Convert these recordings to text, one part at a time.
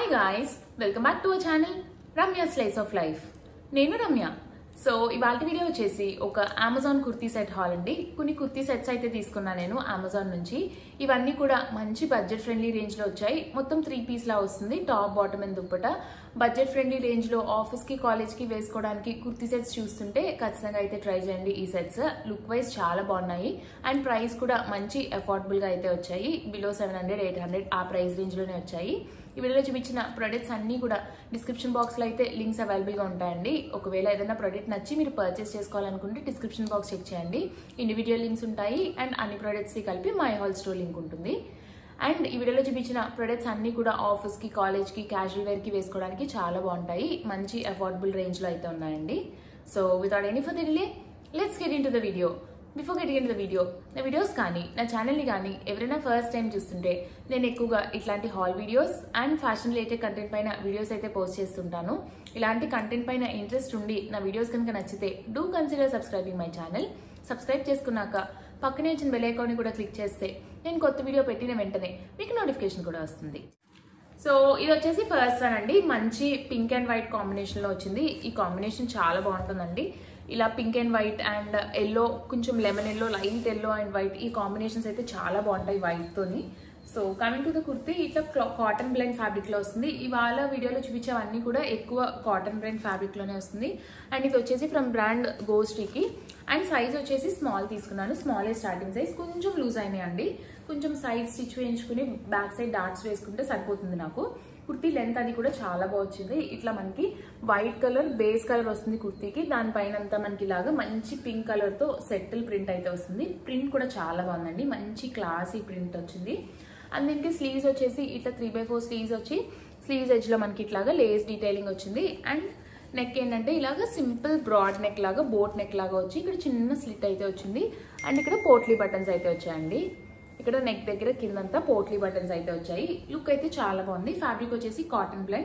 hi guys welcome back to our channel Ramya slice of life నేను Ramya so ఇవాళ video వచ్చేసి ఒక అమెజాన్ కుర్తీ సెట్ హాల్ అండి కొన్ని కుర్తీ సెట్స్ అయితే తీసుకున్నా నేను అమెజాన్ నుంచి ఇవన్నీ కూడా మంచి బడ్జెట్ ఫ్రెండ్లీ రేంజ్ లో వచ్చాయి మొత్తం త్రీ పీస్ లా వస్తుంది top bottom and dupatta budget friendly range లో ఆఫీస్ కి కాలేజ్ కి వేసుకోవడానికి కుర్తీ సెట్స్ చూస్తుంటే ఖచ్చితంగా అయితే ట్రై చేయండి ఈ సెట్స్ లుక్ వైజ్ చాలా బాగున్నాయి అండ్ ప్రైస్ కూడా మంచి అఫోర్డబుల్ గా అయితే వచ్చాయి below seven hundred eight hundred ఆ ప్రైస్ రేంజ్ లోనే వచ్చాయి ఈ వీడియోలో చూపించిన ప్రొడక్ట్స్ అన్ని కూడా డిస్క్రిప్షన్ బాక్స్ లో అయితే లింక్స్ అవైలబుల్ గా ఉంటాయండి ఒకవేళ ఏదైనా ప్రొడక్ట్ నచ్చి మీరు పర్చేస్ చేసుకోవాలనుకుంటే డిస్క్రిప్షన్ బాక్స్ చెక్ చేయండి ఇండివిజువల్ లింక్స్ ఉంటాయి అండ్ అన్ని ప్రొడక్ట్స్ కలిపి మై హాల్ స్టోర్ లింక్ ఉంటుంది అండ్ ఈ వీడియోలో చూపించిన ప్రొడక్ట్స్ అన్ని కూడా ఆఫీస్ కి కాలేజ్ కి క్యాజువల్ వేర్ కి వేసుకోవడానికి చాలా బాగుంటాయి మంచి అఫోర్డబుల్ రేంజ్ లో అయితే ఉన్నాయండి so without any for delay let's get in to the video before get in the video నా వీడియోస్ కానీ నా ఛానల్ని కానీ ఎవరైనా ఫస్ట్ టైం చూస్తుంటే నేను ఎక్కువగా ఇట్లాంటి haul videos and fashion related content పైన వీడియోస్ అయితే పోస్ట్ చేస్తుంటాను ఇలాంటి కంటెంట్ పైన ఇంట్రెస్ట్ ఉండి నా వీడియోస్ కనుక నచ్చితే do consider subscribing my channel subscribe చేసుకున్నాక పక్కనే వచ్చిన బెల్ ఐకాన్ని కూడా క్లిక్ చేస్తే నేను కొత్త వీడియో పెట్టిన వెంటనే మీకు నోటిఫికేషన్ కూడా వస్తుంది సో ఇది వచ్చేసి ఫస్ట్ వన్ అండి మంచి పింక్ అండ్ వైట్ కాంబినేషన్ లో వచ్చింది ఈ కాంబినేషన్ చాలా బాగుంటుందండి ఇలా pink and white and yellow కొంచెం lemon yellow light yellow and white ఈ కాంబినేషన్స్ అయితే చాలా బాగుంటాయి వైట్ తోని so coming to the kurti ఇట్లా కాటన్ బ్లెండ్ ఫ్యాబ్రిక్ లో వస్తుంది ఇవాళ వీడియోలో చూపించేవన్నీ కూడా ఎక్కువ కాటన్ బ్లెండ్ ఫ్యాబ్రిక్ లోనే వస్తుంది అండ్ ఇది వచ్చేసి ఫ్రమ్ బ్రాండ్ గోస్ట్రీకి అండ్ సైజ్ వచ్చేసి స్మాల్ తీసుకున్నాను స్మాల్ స్టార్టింగ్ సైజ్ కొంచెం లూజ్ అయినాయి అండి కొంచెం సైజ్ స్టిచ్ వేయించుకుని బ్యాక్ సైడ్ డాట్స్ వేసుకుంటే సరిపోతుంది నాకు కుర్తీ లెంత్ అది కూడా చాలా బాగా వచ్చింది ఇట్లా మనకి వైట్ కలర్ బేస్ కలర్ వస్తుంది కుర్తీకి దానిపైన అంతా మనకి ఇలాగా మంచి పింక్ కలర్ తో సెటిల్ ప్రింట్ అయితే వస్తుంది ప్రింట్ కూడా చాలా బాగుందండి మంచి క్లాసీ ప్రింట్ వచ్చింది అండ్ దీనికి స్లీవ్స్ వచ్చేసి ఇట్లా త్రీ బై ఫోర్ స్లీవ్స్ వచ్చి స్లీవ్స్ ఎడ్జ్ లో మనకి ఇట్లాగా లేస్ డీటెయిలింగ్ వచ్చింది అండ్ నెక్ ఏంటంటే ఇలాగ సింపుల్ బ్రాడ్ నెక్ లాగా బోట్ నెక్ లాగా వచ్చి ఇక్కడ చిన్న స్లిట్ అయితే వచ్చింది అండ్ ఇక్కడ పోట్లీ బటన్స్ అయితే వచ్చాయండి ఇక్కడ నెక్ దగ్గర కిందంతా పోట్లీ బటన్స్ అయితే వచ్చాయి లుక్ అయితే చాలా బాగుంది ఫ్యాబ్రిక్ వచ్చేసి కాటన్ బ్లెండ్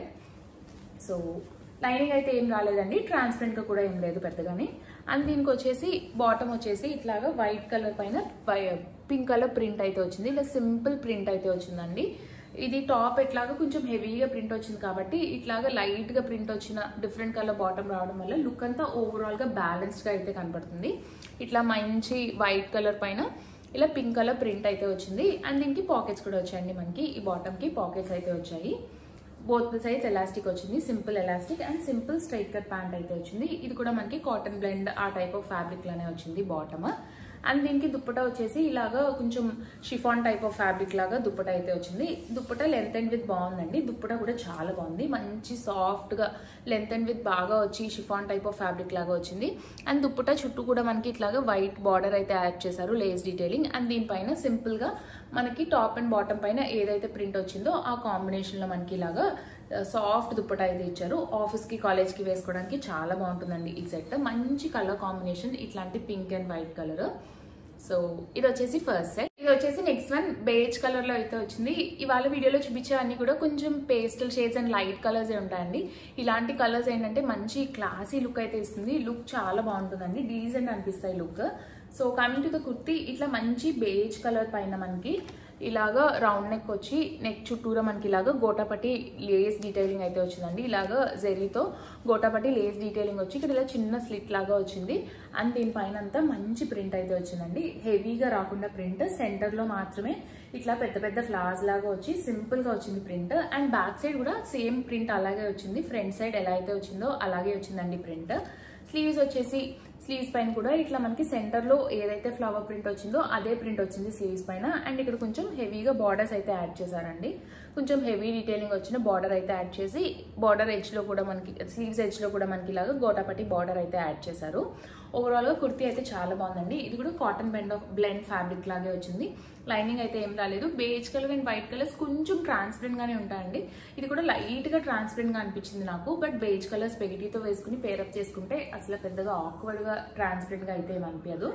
సో లైనింగ్ అయితే ఏం రాలేదండి ట్రాన్స్పరెంట్ గా కూడా ఏం లేదు పెద్దగానే అండ్ దీనికి వచ్చేసి బాటమ్ వచ్చేసి ఇట్లాగా వైట్ కలర్ పైన పింక్ కలర్ ప్రింట్ అయితే వచ్చింది ఇలా సింపుల్ ప్రింట్ అయితే వచ్చిందండి ఇది టాప్ ఎట్లాగా కొంచెం హెవీగా ప్రింట్ వచ్చింది కాబట్టి ఇట్లాగా లైట్ గా ప్రింట్ వచ్చిన డిఫరెంట్ కలర్ బాటమ్ రావడం వల్ల లుక్ అంతా ఓవరాల్ గా బ్యాలెన్స్డ్ గా అయితే కనపడుతుంది ఇట్లా మంచి వైట్ కలర్ పైన ఇలా పింక్ కలర్ ప్రింట్ అయితే వచ్చింది అండ్ దీనికి పాకెట్స్ కూడా వచ్చాయండి మనకి ఈ బాటమ్ కి పాకెట్స్ అయితే వచ్చాయి బోత్ సైజ్ ఎలాస్టిక్ వచ్చింది simple elastic and simple straight cut pant అయితే వచ్చింది ఇది కూడా మనకి కాటన్ బ్లెండ్ ఆ టైప్ ఆఫ్ ఫ్యాబ్రిక్ లోనే వచ్చింది బాటమ్ అండ్ దీనికి దుప్పట వచ్చేసి ఇలాగా కొంచెం షిఫాన్ టైప్ ఆఫ్ ఫ్యాబ్రిక్ లాగా దుప్పట అయితే వచ్చింది దుప్పట లెంత్ అండ్ విత్ బాగుందండి దుప్పట కూడా చాలా బాగుంది మంచి సాఫ్ట్ గా లెంత్ అండ్ విత్ బాగా వచ్చి షిఫాన్ టైప్ ఆఫ్ ఫ్యాబ్రిక్ లాగా వచ్చింది అండ్ దుప్పట చుట్టూ కూడా మనకి ఇట్లాగా వైట్ బార్డర్ అయితే యాడ్ చేశారు లేస్ డీటెయిలింగ్ అండ్ దీనిపైన సింపుల్ గా మనకి టాప్ అండ్ బాటమ్ పైన ఏదైతే ప్రింట్ వచ్చిందో ఆ కాంబినేషన్ లో మనకి ఇలాగా సాఫ్ట్ దుప్పట అయితే ఇచ్చారు ఆఫీస్ కి కాలేజ్ కి వేసుకోవడానికి చాలా బాగుంటుందండి ఈ సెట్ మంచి కలర్ కాంబినేషన్ ఇట్లాంటి pink and white colour so ఇది వచ్చేసి ఫస్ట్ సెట్ ఇది వచ్చేసి నెక్స్ట్ వన్ బేజ్ కలర్ లో అయితే వచ్చింది ఇవాళ వీడియోలో చూపించేవన్నీ కూడా కొంచెం pastel shades and light colours ఉంటాయండి ఇలాంటి కలర్స్ ఏంటంటే మంచి క్లాసీ లుక్ అయితే ఇస్తుంది లుక్ చాలా బాగుంటుందండి డీసెంట్ అనిపిస్తాయి look so coming to the kurti ఇట్లా మంచి బేజ్ కలర్ పైన మనకి ఇలాగా రౌండ్ నెక్ వచ్చి నెక్ చుట్టూరా మనకి ఇలాగా గోటాపట్టి లేస్ డీటెయిలింగ్ అయితే వచ్చిందండి ఇలాగా జెరీతో గోటాపట్టి లేస్ డీటెయిలింగ్ వచ్చి ఇక్కడ ఇలా చిన్న స్లిట్ లాగా వచ్చింది అండ్ దీనిపైన అంతా మంచి ప్రింట్ అయితే వచ్చిందండి హెవీగా రాకుండా ప్రింట్ సెంటర్ లో మాత్రమే ఇట్లా పెద్ద పెద్ద ఫ్లవర్స్ లాగా వచ్చి సింపుల్ గా వచ్చింది ప్రింట్ అండ్ బ్యాక్ సైడ్ కూడా సేమ్ ప్రింట్ అలాగే వచ్చింది ఫ్రంట్ సైడ్ ఎలా అయితే వచ్చిందో అలాగే వచ్చిందండి ప్రింట్ స్లీవ్స్ వచ్చేసి స్లీవ్స్ పైన కూడా ఇట్లా మనకి సెంటర్ లో ఏదైతే ఫ్లవర్ ప్రింట్ వచ్చిందో అదే ప్రింట్ వచ్చింది స్లీవ్స్ పైన అండ్ ఇక్కడ కొంచెం హెవీగా బార్డర్స్ అయితే యాడ్ చేశారండి కొంచెం హెవీ డీటెయిలింగ్ వచ్చిన బార్డర్ అయితే యాడ్ చేసి బార్డర్ ఎడ్జ్ లో కూడా మనకి స్లీవ్స్ ఎడ్జ్ లో కూడా మనకి ఇలాగా గోటాపట్టి బార్డర్ అయితే యాడ్ చేశారు ఓవరాల్ గా కుర్తీ అయితే చాలా బాగుందండి ఇది కూడా కాటన్ బెండ్ బ్లెండ్ ఫ్యాబ్రిక్ లాగే వచ్చింది లైనింగ్ అయితే ఏం రాలేదు beige colour and white colours కొంచెం ట్రాన్స్పరెంట్ గానే ఉంటాయండి ఇది కూడా లైట్ గా ట్రాన్స్పరెంట్ గా అనిపించింది నాకు బట్ బేజ్ కలర్ స్పెగిటీతో వేసుకుని పేరప్ చేసుకుంటే అసలు పెద్దగా ఆక్వర్డ్ గా ట్రాన్స్పరెంట్ గా అయితే ఏమనిపించదు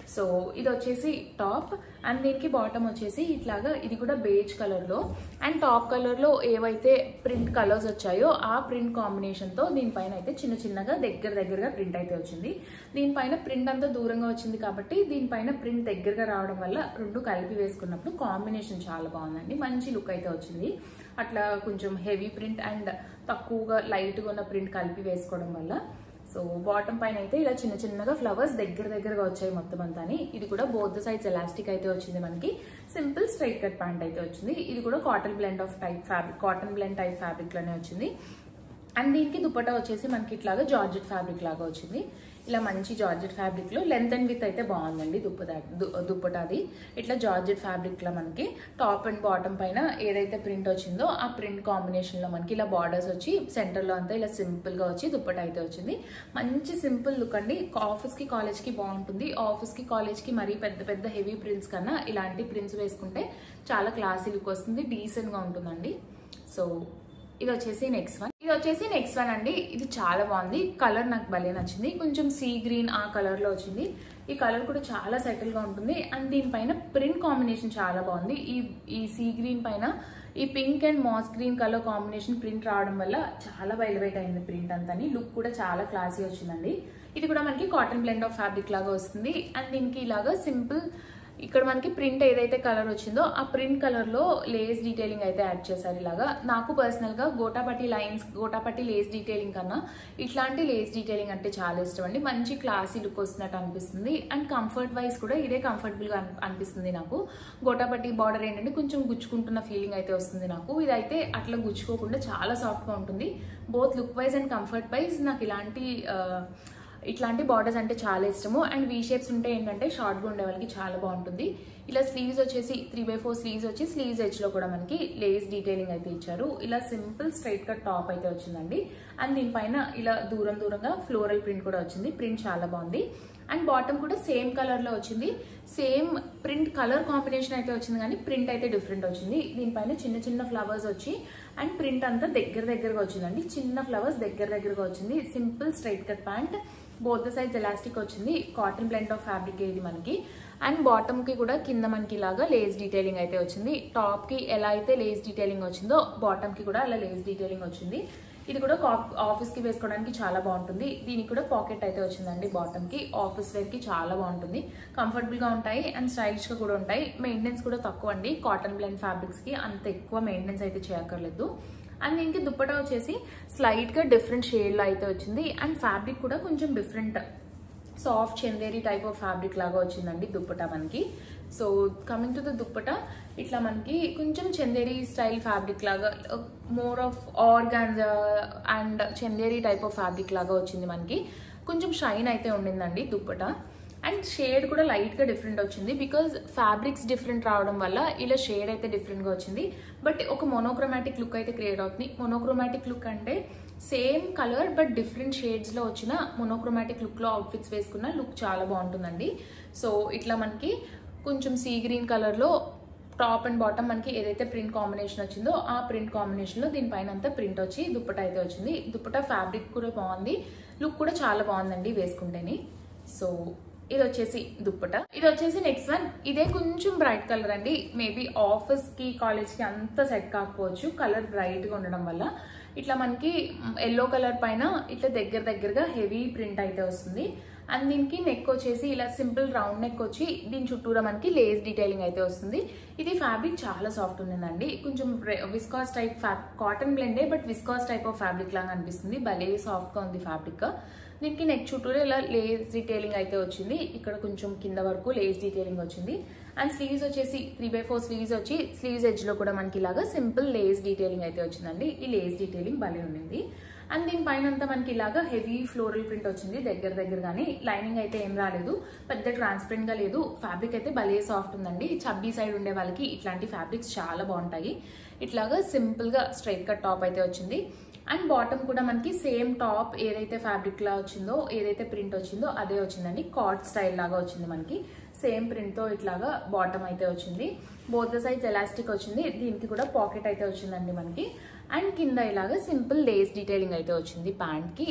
సో ఇది వచ్చేసి టాప్ అండ్ దీనికి బాటమ్ వచ్చేసి ఇట్లాగా ఇది కూడా బేజ్ కలర్లో అండ్ టాప్ కలర్లో ఏవైతే ప్రింట్ కలర్స్ వచ్చాయో ఆ ప్రింట్ కాంబినేషన్తో దీనిపైన అయితే చిన్న చిన్నగా దగ్గర దగ్గరగా ప్రింట్ అయితే వచ్చింది దీనిపైన ప్రింట్ అంతా దూరంగా వచ్చింది కాబట్టి దీనిపైన ప్రింట్ దగ్గరగా రావడం వల్ల రెండు కలిపి వేసుకున్నప్పుడు కాంబినేషన్ చాలా బాగుందండి మంచి లుక్ అయితే వచ్చింది అట్లా కొంచెం హెవీ ప్రింట్ అండ్ తక్కువగా లైట్గా ఉన్న ప్రింట్ కలిపి వేసుకోవడం వల్ల సో బాటమ్ పైన అయితే ఇలా చిన్న చిన్నగా ఫ్లవర్స్ దగ్గర దగ్గరగా వచ్చాయి మొత్తం అంతా ఇది కూడా బోత్ సైడ్స్ ఎలాస్టిక్ అయితే వచ్చింది మనకి సింపుల్ స్ట్రైట్ కట్ ప్యాంట్ అయితే వచ్చింది ఇది కూడా cotton blend of type fabric cotton blend type fabric లోనే వచ్చింది అండ్ దీనికి దుపట్టా వచ్చేసి మనకి ఇట్లాగా జార్జెట్ ఫ్యాబ్రిక్ లాగా వచ్చింది ఇలా మంచి జార్జెట్ ఫ్యాబ్రిక్ లో లెంత్ అండ్ విత్ అయితే బాగుందండి దుప్పటా దు- దుప్పటాది ఇట్లా జార్జెట్ ఫ్యాబ్రిక్ లో మనకి టాప్ అండ్ బాటమ్ పైన ఏదైతే ప్రింట్ వచ్చిందో ఆ ప్రింట్ కాంబినేషన్ లో మనకి ఇలా బార్డర్స్ వచ్చి సెంటర్ లో అంతా ఇలా సింపుల్ గా వచ్చి దుప్పట అయితే వచ్చింది మంచి సింపుల్ లుక్ అండి ఆఫీస్ కి కాలేజ్ కి బాగుంటుంది ఆఫీస్ కి కాలేజ్ కి మరీ పెద్ద పెద్ద హెవీ ప్రింట్స్ కన్నా ఇలాంటి ప్రింట్స్ వేసుకుంటే చాలా క్లాసీ లుక్ వస్తుంది డీసెంట్ గా ఉంటుందండి సో ఇది వచ్చేసి నెక్స్ట్ వన్ ఇది వచ్చేసి నెక్స్ట్ వన్ అండి ఇది చాలా బాగుంది కలర్ నాకు భలే నచ్చింది కొంచెం సీ గ్రీన్ ఆ కలర్ లో వచ్చింది ఈ కలర్ కూడా చాలా సెటిల్ గా ఉంటుంది అండ్ దీనిపైన ప్రింట్ కాంబినేషన్ చాలా బాగుంది ఈ ఈ సీ గ్రీన్ పైన ఈ pink and moss green colour combination print రావడం వల్ల చాలా వైలవేట్ అయింది ప్రింట్ అంతా లుక్ కూడా చాలా క్లాసీ వచ్చిందండి ఇది కూడా మనకి కాటన్ బ్లెండ్ ఆఫ్ ఫ్యాబ్రిక్ లాగా వస్తుంది అండ్ దీనికి ఇలాగా సింపుల్ ఇక్కడ మనకి ప్రింట్ ఏదైతే కలర్ వచ్చిందో ఆ ప్రింట్ కలర్ లో లేస్ డీటెయిలింగ్ అయితే యాడ్ చేశారు ఇలాగా నాకు పర్సనల్ గా gotapatti lines gotapatti lace detailing కన్నా ఇట్లాంటి లేస్ డీటెయిలింగ్ అంటే చాలా ఇష్టం అండి మంచి క్లాసీ లుక్ వస్తున్నట్టు అనిపిస్తుంది అండ్ కంఫర్ట్ వైజ్ కూడా ఇదే కంఫర్టబుల్ గా అన్- అనిపిస్తుంది నాకు గోటాపట్టి బార్డర్ ఏంటంటే కొంచెం గుచ్చుకుంటున్న ఫీలింగ్ అయితే వస్తుంది నాకు ఇదైతే అట్లా గుచ్చుకోకుండా చాలా సాఫ్ట్ గా ఉంటుంది both look wise and comfort wise నాకు ఇలాంటి ఆ, ఇట్లాంటి బార్డర్స్ అంటే చాలా ఇష్టము అండ్ వీ షేప్స్ ఉంటే ఏంటంటే షార్ట్గా ఉండే వాళ్ళకి చాలా బాగుంటుంది ఇలా స్లీవ్స్ వచ్చేసి త్రీ బై ఫోర్ స్లీవ్స్ వచ్చి స్లీవ్స్ ఎడ్జ్లో కూడా మనకి లేస్ డీటెయిలింగ్ అయితే ఇచ్చారు ఇలా సింపుల్ స్ట్రైట్ కట్ టాప్ అయితే వచ్చిందండి అండ్ దీనిపైన ఇలా దూరం దూరంగా ఫ్లోరల్ ప్రింట్ కూడా వచ్చింది ప్రింట్ చాలా బాగుంది అండ్ బాటమ్ కూడా సేమ్ కలర్ లో వచ్చింది సేమ్ ప్రింట్ కలర్ కాంబినేషన్ అయితే వచ్చింది కానీ ప్రింట్ అయితే డిఫరెంట్ వచ్చింది దీనిపైన చిన్న చిన్న ఫ్లవర్స్ వచ్చి అండ్ ప్రింట్ అంతా దగ్గర దగ్గరగా వచ్చిందండి చిన్న ఫ్లవర్స్ దగ్గర దగ్గరగా వచ్చింది simple straight cut pant both size elastic వచ్చింది కాటన్ బ్లెండ్ ఆఫ్ ఫ్యాబ్రిక్ ఇది మనకి అండ్ బాటమ్ కి కూడా కింద మనకి ఇలాగా లేస్ డీటెయిలింగ్ అయితే వచ్చింది టాప్ కి ఎలా అయితే లేస్ డీటెయిలింగ్ వచ్చిందో బాటమ్ కి కూడా అలా లేస్ డీటెయిలింగ్ వచ్చింది ఇది కూడా ఆఫీస్ కి వేసుకోవడానికి చాలా బాగుంటుంది దీనికి కూడా పాకెట్ అయితే వచ్చిందండి బాటమ్ కి ఆఫీస్ వేర్ కి చాలా బాగుంటుంది కంఫర్టబుల్ గా ఉంటాయి అండ్ స్టైలిష్ గా కూడా ఉంటాయి మెయింటెనెన్స్ కూడా తక్కువ అండి కాటన్ బ్లెండ్ ఫ్యాబ్రిక్స్ కి అంత ఎక్కువ మెయింటెనెన్స్ అయితే చేయక్కర్లేదు అండ్ దీనికి దుప్పటా వచ్చేసి స్లైట్ గా డిఫరెంట్ షేడ్ లో అయితే వచ్చింది అండ్ ఫ్యాబ్రిక్ కూడా కొంచెం different soft Chanderi type of fabric లాగా వచ్చిందండి దుప్పటా మనకి so coming to the dupatta ఇట్లా మనకి కొంచెం చందేరి స్టైల్ ఫ్యాబ్రిక్ లాగా more of organza and Chanderi type of fabric లాగా వచ్చింది మనకి కొంచెం షైన్ అయితే ఉండిందండి దుప్పటా అండ్ షేడ్ కూడా లైట్ గా డిఫరెంట్ వచ్చింది బికాజ్ ఫ్యాబ్రిక్స్ డిఫరెంట్ రావడం వల్ల ఇలా షేడ్ అయితే డిఫరెంట్ గా వచ్చింది బట్ ఒక మోనోక్రోమాటిక్ లుక్ అయితే క్రియేట్ అవుతుంది మోనోక్రోమాటిక్ లుక్ అంటే same colour but different shades లో వచ్చిన మోనోక్రోమాటిక్ లుక్ లో అవుట్ఫిట్స్ వేసుకున్న లుక్ చాలా బాగుంటుందండి సో ఇట్లా మనకి కొంచెం సీ గ్రీన్ కలర్ లో టాప్ అండ్ బాటమ్ మనకి ఏదైతే ప్రింట్ కాంబినేషన్ వచ్చిందో ఆ ప్రింట్ కాంబినేషన్ లో దీనిపైన అంతా ప్రింట్ వచ్చి దుప్పట అయితే వచ్చింది దుప్పట ఫ్యాబ్రిక్ కూడా బాగుంది లుక్ కూడా చాలా బాగుందండి వేసుకుంటేని సో ఇది వచ్చేసి దుప్పట ఇది వచ్చేసి నెక్స్ట్ వన్ ఇదే కొంచెం బ్రైట్ కలర్ అండి మేబీ ఆఫీస్ కి కాలేజ్ కి అంత సెట్ కాకపోవచ్చు కలర్ బ్రైట్ గా ఉండడం వల్ల ఇట్లా మనకి ఎల్లో కలర్ పైన ఇట్లా దగ్గర దగ్గరగా హెవీ ప్రింట్ అయితే వస్తుంది అండ్ దీనికి నెక్ వచ్చేసి ఇలా సింపుల్ రౌండ్ నెక్ వచ్చి దీని చుట్టూరా మనకి లేస్ డీటెయిలింగ్ అయితే వస్తుంది ఇది ఫ్యాబ్రిక్ చాలా సాఫ్ట్ ఉండిందండి కొంచెం విస్కాస్ టైప్ ఫ్యాబ్ కాటన్ బ్లెండే but viscose type of fabric లాగా అనిపిస్తుంది భలే సాఫ్ట్ గా ఉంది ఫ్యాబ్రిక్ దీనికి నెక్ చుట్టూరా ఇలా లేస్ డీటెయిలింగ్ అయితే వచ్చింది ఇక్కడ కొంచెం కింద వరకు లేస్ డీటెయిలింగ్ వచ్చింది అండ్ స్లీవ్స్ వచ్చేసి త్రీ బై ఫోర్ స్లీవ్స్ వచ్చి స్లీవ్స్ ఎడ్జ్ లో కూడా మనకి ఇలాగా సింపుల్ లేస్ డీటెయిలింగ్ అయితే వచ్చిందండి ఈ లేస్ డీటెయిలింగ్ భలే ఉండింది అండ్ దీని పైన అంతా మనకి ఇలాగా హెవీ ఫ్లోరల్ ప్రింట్ వచ్చింది దగ్గర దగ్గర కానీ లైనింగ్ అయితే ఏం రాలేదు పెద్ద ట్రాన్స్పరెంట్ గా లేదు ఫ్యాబ్రిక్ అయితే భలే సాఫ్ట్ ఉందండి చబ్బీ సైడ్ ఉండే వాళ్ళకి ఇట్లాంటి ఫ్యాబ్రిక్స్ చాలా బాగుంటాయి ఇట్లాగా సింపుల్ గా స్ట్రైట్ కట్ టాప్ అయితే వచ్చింది అండ్ బాటమ్ కూడా మనకి సేమ్ టాప్ ఏదైతే ఫ్యాబ్రిక్ లా వచ్చిందో ఏదైతే ప్రింట్ వచ్చిందో అదే వచ్చిందండి కాట్ స్టైల్ లాగా వచ్చింది మనకి సేమ్ ప్రింట్ తో ఇట్లాగా బాటమ్ అయితే వచ్చింది బోత్ సైజ్ ఎలాస్టిక్ వచ్చింది దీనికి కూడా పాకెట్ అయితే వచ్చిందండి మనకి అండ్ కింద ఇలాగా సింపుల్ లేస్ డీటెయిలింగ్ అయితే వచ్చింది ప్యాంట్ కి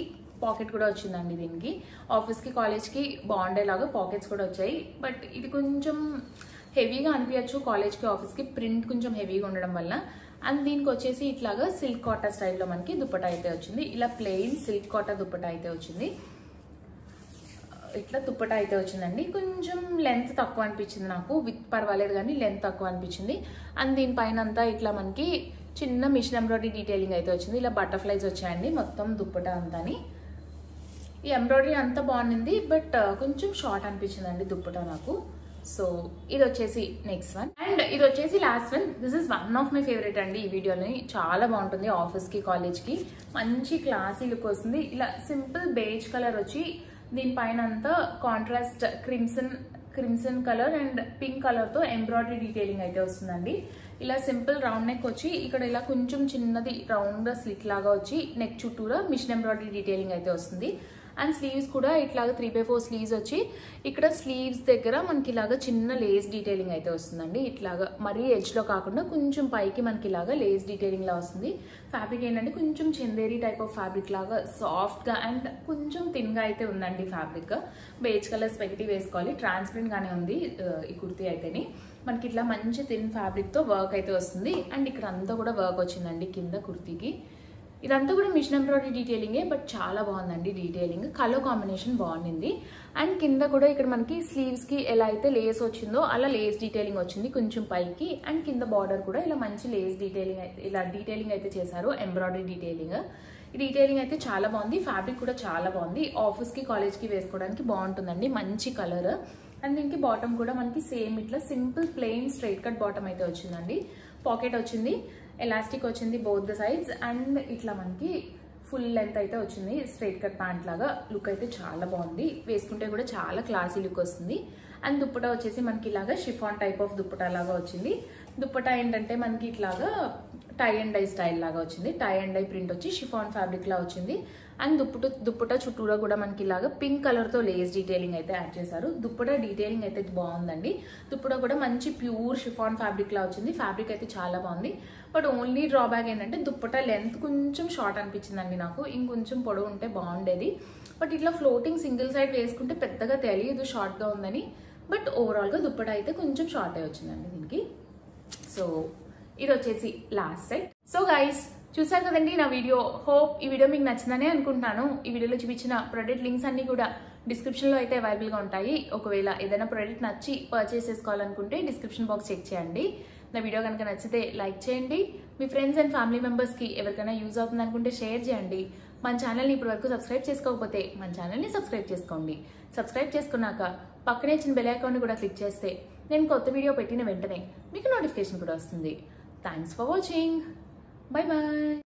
పాకెట్ కూడా వచ్చిందండి దీనికి ఆఫీస్కి కాలేజ్కి బాగుండేలాగా పాకెట్స్ కూడా వచ్చాయి బట్ ఇది కొంచెం హెవీగా అనిపించచ్చు కాలేజ్కి ఆఫీస్కి ప్రింట్ కొంచెం హెవీగా ఉండడం వల్ల అండ్ దీనికి వచ్చేసి ఇట్లాగా సిల్క్ కాటా స్టైల్లో మనకి దుప్పట అయితే వచ్చింది ఇలా ప్లెయిన్ సిల్క్ కాటా దుప్పట అయితే వచ్చింది ఇట్లా దుప్పట అయితే వచ్చిందండి కొంచెం లెంత్ తక్కువ అనిపించింది నాకు విత్ పర్వాలేదు కానీ లెంత్ తక్కువ అనిపించింది అండ్ దీనిపైన అంతా ఇట్లా మనకి చిన్న మిషన్ ఎంబ్రాయిడరీ డీటెయిలింగ్ అయితే వచ్చింది ఇలా బటర్ఫ్లైస్ వచ్చాయండి మొత్తం దుప్పట అంతాని ఈ ఎంబ్రాయిడరీ అంతా బాగుంది బట్ కొంచెం షార్ట్ అనిపించిందండి దుప్పట నాకు సో ఇది వచ్చేసి నెక్స్ట్ వన్ అండ్ ఇది వచ్చేసి last one this is one of my favourite అండి ఈ వీడియోని చాలా బాగుంటుంది ఆఫీస్కి కాలేజ్కి మంచి క్లాసీ లుక్ వస్తుంది ఇలా సింపుల్ బేజ్ కలర్ వచ్చి దీనిపైన అంతా contrast crimson crimson colour and pink కలర్తో ఎంబ్రాయిడరీ డీటెయిలింగ్ అయితే వస్తుందండి ఇలా సింపుల్ రౌండ్ నెక్ వచ్చి ఇక్కడ ఇలా కొంచెం చిన్నది రౌండ్ స్లిట్ లాగా వచ్చి నెక్ చుట్టూరా మిషన్ ఎంబ్రాయిడరీ డీటెయిలింగ్ అయితే వస్తుంది అండ్ స్లీవ్స్ కూడా ఇట్లాగా త్రీ బై ఫోర్ స్లీవ్స్ వచ్చి ఇక్కడ స్లీవ్స్ దగ్గర మనకి ఇలాగా చిన్న లేస్ డీటెయిలింగ్ అయితే వస్తుందండి ఇట్లాగా మరీ ఎడ్జ్లో కాకుండా కొంచెం పైకి మనకి ఇలాగా లేస్ డీటెయిలింగ్ లా వస్తుంది ఫ్యాబ్రిక్ ఏంటంటే కొంచెం చందేరి టైప్ ఆఫ్ ఫ్యాబ్రిక్ లాగా సాఫ్ట్గా అండ్ కొంచెం థిన్గా అయితే ఉందండి ఫ్యాబ్రిక్ బేజ్ కలర్ స్పెగటీ వేసుకోవాలి ట్రాన్స్పరెంట్ గానే ఉంది ఆ, ఈ కుర్తీ అయితేని మనకి ఇట్లా మంచి థిన్ ఫ్యాబ్రిక్తో వర్క్ అయితే వస్తుంది అండ్ ఇక్కడ అంతా కూడా వర్క్ వచ్చిందండి కింద కుర్తీకి ఇదంతా కూడా మిషన్ ఎంబ్రాయిడరీ డీటెయిలింగే బట్ చాలా బాగుందండి డీటెయిలింగ్ కలర్ కాంబినేషన్ బాగుంది అండ్ కింద కూడా ఇక్కడ మనకి స్లీవ్స్ కి ఎలా అయితే లేస్ వచ్చిందో అలా లేస్ డీటెయిలింగ్ వచ్చింది కొంచెం పైకి అండ్ కింద బార్డర్ కూడా ఇలా మంచి లేస్ డీటెయిలింగ్ అయితే ఇలా డీటెయిలింగ్ అయితే చేశారు ఎంబ్రాయిడరీ డీటెయిలింగ్ ఈ డీటెయిలింగ్ అయితే చాలా బాగుంది ఫ్యాబ్రిక్ కూడా చాలా బాగుంది ఆఫీస్ కి కాలేజ్ కి వేసుకోవడానికి బాగుంటుందండి మంచి కలర్ అండ్ దీనికి బాటమ్ కూడా మనకి సేమ్ ఇట్లా simple plain straight cut bottom అయితే వచ్చిందండి పాకెట్ వచ్చింది ఎలాస్టిక్ వచ్చింది బోత్ ద సైడ్స్ అండ్ ఇట్లా మనకి ఫుల్ లెంత్ అయితే వచ్చింది స్ట్రైట్ కట్ ప్యాంట్ లాగా లుక్ అయితే చాలా బాగుంది వేసుకుంటే కూడా చాలా క్లాసీ లుక్ వస్తుంది అండ్ దుప్పటా వచ్చేసి మనకి ఇలాగా షిఫాన్ టైప్ ఆఫ్ దుప్పటా లాగా వచ్చింది దుప్పటా ఏంటంటే మనకి ఇట్లాగా టై అండ్ డై స్టైల్ లాగా వచ్చింది టై అండ్ డై ప్రింట్ వచ్చి షిఫాన్ ఫ్యాబ్రిక్ లా వచ్చింది అండ్ దుప్పట దుప్పట చుట్టూరా కూడా మనకి ఇలాగా పింక్ కలర్ తో లేస్ డీటెయిలింగ్ అయితే యాడ్ చేశారు దుప్పట డీటెయిలింగ్ అయితే బాగుందండి దుప్పట కూడా మంచి ప్యూర్ షిఫాన్ ఫ్యాబ్రిక్ లా వచ్చింది ఫ్యాబ్రిక్ అయితే చాలా బాగుంది బట్ ఓన్లీ డ్రాబ్యాక్ ఏంటంటే దుప్పట లెంత్ కొంచెం షార్ట్ అనిపించిందండి నాకు ఇంకొంచెం పొడవు ఉంటే బాగుండేది బట్ ఇట్లా ఫ్లోటింగ్ సింగిల్ సైడ్ వేసుకుంటే పెద్దగా తెలియదు షార్ట్గా ఉందని బట్ ఓవరాల్గా దుప్పట అయితే కొంచెం షార్ట్ అయి వచ్చిందండి దీనికి సో ఇది వచ్చేసి లాస్ట్ సెట్ సో గైస్ చూసారు కదండి నా వీడియో హోప్ ఈ వీడియో మీకు నచ్చిందనే అనుకుంటున్నాను ఈ వీడియోలో చూపించిన ప్రొడక్ట్ లింక్స్ అన్ని కూడా డిస్క్రిప్షన్లో అయితే అవైలబుల్గా ఉంటాయి ఒకవేళ ఏదైనా ప్రోడక్ట్ నచ్చి పర్చేస్ చేసుకోవాలనుకుంటే డిస్క్రిప్షన్ బాక్స్ చెక్ చేయండి నా వీడియో కనుక నచ్చితే లైక్ చేయండి మీ ఫ్రెండ్స్ అండ్ ఫ్యామిలీ మెంబర్స్కి ఎవరికైనా యూజ్ అవుతుంది అనుకుంటే షేర్ చేయండి మన ఛానల్ని ఇప్పటి వరకు సబ్స్క్రైబ్ చేసుకోకపోతే మన ఛానల్ని సబ్స్క్రైబ్ చేసుకోండి సబ్స్క్రైబ్ చేసుకున్నాక పక్కనే ఇచ్చిన బెల్ ఐకాన్ని కూడా క్లిక్ చేస్తే నేను కొత్త వీడియో పెట్టిన వెంటనే మీకు నోటిఫికేషన్ కూడా వస్తుంది thanks for watching bye bye